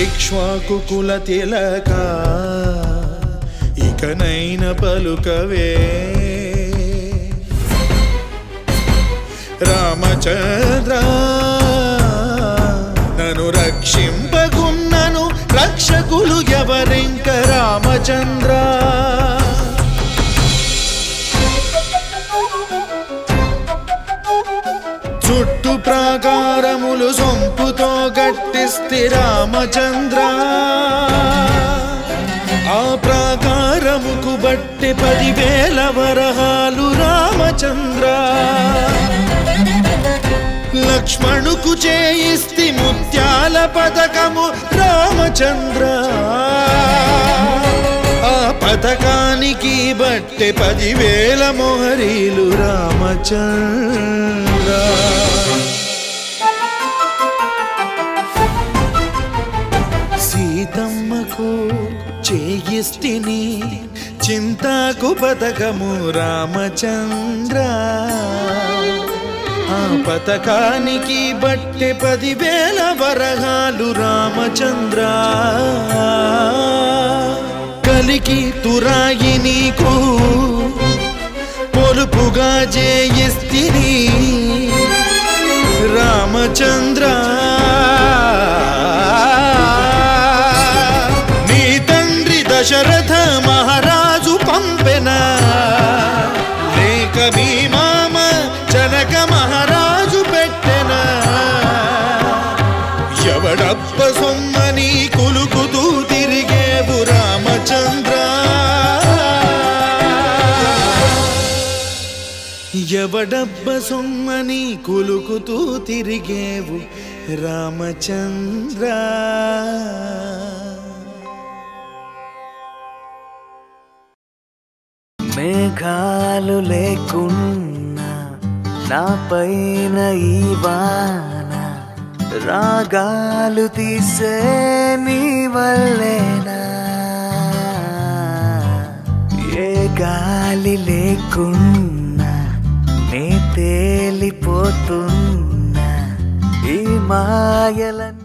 ఇక్ష్వాకు కుల తిలక ఇకనైన పలుకవే రామచంద్ర నన్ను రక్షింపగున్నను రక్షకులు ఎవరింక రామచంద్ర చుట్టు ప్రాకారములు సొంపుతో గట్టిస్తి రామచంద్ర ఆ ప్రాకారముకు బట్టి పదివేల వరహాలు రామచంద్ర లక్ష్మణుకు చేయిస్తి ముత్యాల పథకము రామచంద్ర ఆ పథకానికి బట్టె పదివేల మొహరీలు రామచంద్ర సీతమ్మకు చేయిస్తిని చింతాకు పథకము రామచంద్ర ఆ పథకానికి బట్టె పదివేల వరహాలు రామచంద్ర కలికి తురాయి నీకు పొలుపుగా జేయిస్తిని రామచంద్ర నీ తండ్రి దశరథ మహారాజు పంపెన లేక మీ మామ జనక మహారాజు పెట్టెన ఎవడబ్బ సొమ్మని కులుకుతూ తిరిగేవు రామచంద్ర ఎవడబ్బ సొమ్మని కులుకుతూ తిరిగేవు రామచంద్ర మేఘాలు లేకున్నా నా పైన ఈ వాన రాగాలు తీసే నీ వల్లేనా ఏ గాలి లేకున్నా నే తేలిపోతున్నా ఈ మాయలని